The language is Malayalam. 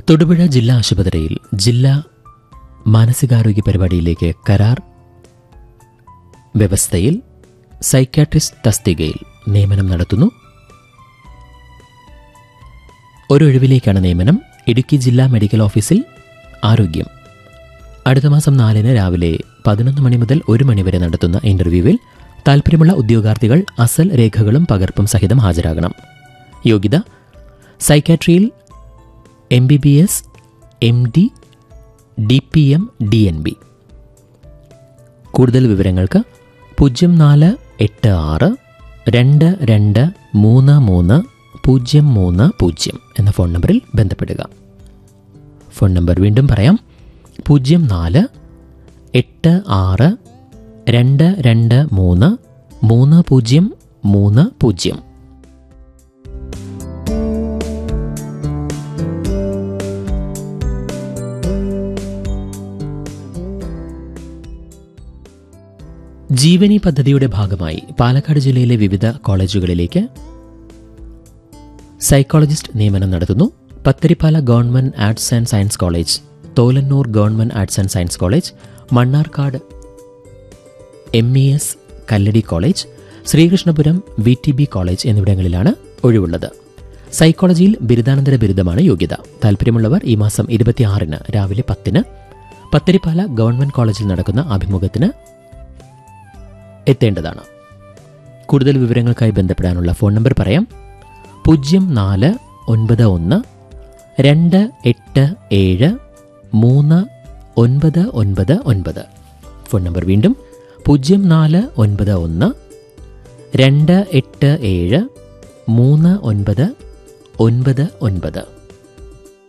തൊടുപുഴ ജില്ലാ ആശുപത്രിയിൽ ജില്ലാ മാനസികാരോഗ്യ പരിപാടിയിലേക്ക് കരാർ വ്യവസ്ഥയിൽ സൈക്യാട്രിസ്റ്റ് തസ്തികയിൽ നിയമനം നടത്തുന്നു ഒരൊഴിവിലേക്കാണ് നിയമനം ഇടുക്കി ജില്ലാ മെഡിക്കൽ ഓഫീസിൽ ആരോഗ്യം അടുത്ത മാസം നാലിന് രാവിലെ പതിനൊന്ന് മണി മുതൽ ഒരു മണി വരെ നടത്തുന്ന ഇന്റർവ്യൂവിൽ താൽപ്പര്യമുള്ള ഉദ്യോഗാർത്ഥികൾ അസൽ രേഖകളും പകർപ്പും സഹിതം ഹാജരാകണം യോഗ്യത സൈക്കാട്രിയിൽ M B B S M D D P M D N B കൂടുതൽ വിവരങ്ങൾക്ക് പൂജ്യം നാല് എട്ട് ആറ് രണ്ട് രണ്ട് മൂന്ന് മൂന്ന് പൂജ്യം മൂന്ന് പൂജ്യം എന്ന ഫോൺ നമ്പറിൽ ബന്ധപ്പെടുക ഫോൺ നമ്പർ വീണ്ടും പറയാം പൂജ്യം നാല് എട്ട് ആറ് രണ്ട് രണ്ട് മൂന്ന് മൂന്ന് പൂജ്യം മൂന്ന് പൂജ്യം ജീവനി പദ്ധതിയുടെ ഭാഗമായി പാലക്കാട് ജില്ലയിലെ വിവിധ കോളേജുകളിലേക്ക് സൈക്കോളജിസ്റ്റ് നിയമനം നടത്തുന്നു Pathirippala government arts and science college Tholanoor government arts and science college Mannarkkad M E S Kalladi college Sreekrishnapuram V T B college എന്നിവിടങ്ങളിലാണ് ഒഴിവുള്ളത് സൈക്കോളജിയിൽ ബിരുദാനന്തര ബിരുദമാണ് യോഗ്യത താല്പര്യമുള്ളവർ ഈ മാസം ഇരുപത്തിയാറിന് രാവിലെ പത്തിന് പത്തരിപ്പാല ഗവൺമെന്റ് കോളേജിൽ നടക്കുന്ന അഭിമുഖത്തിന് എത്തേണ്ടതാണ് കൂടുതൽ വിവരങ്ങൾക്കായി ബന്ധപ്പെടാനുള്ള ഫോൺ നമ്പർ പറയാം പൂജ്യം നാല് ഒൻപത് ഒന്ന് രണ്ട് എട്ട് ഏഴ് മൂന്ന് ഒൻപത് ഒൻപത് ഒൻപത് ഫോൺ നമ്പർ വീണ്ടും പൂജ്യം നാല് ഒൻപത് ഒന്ന് രണ്ട് എട്ട് ഏഴ് മൂന്ന് ഒൻപത് ഒൻപത് ഒൻപത്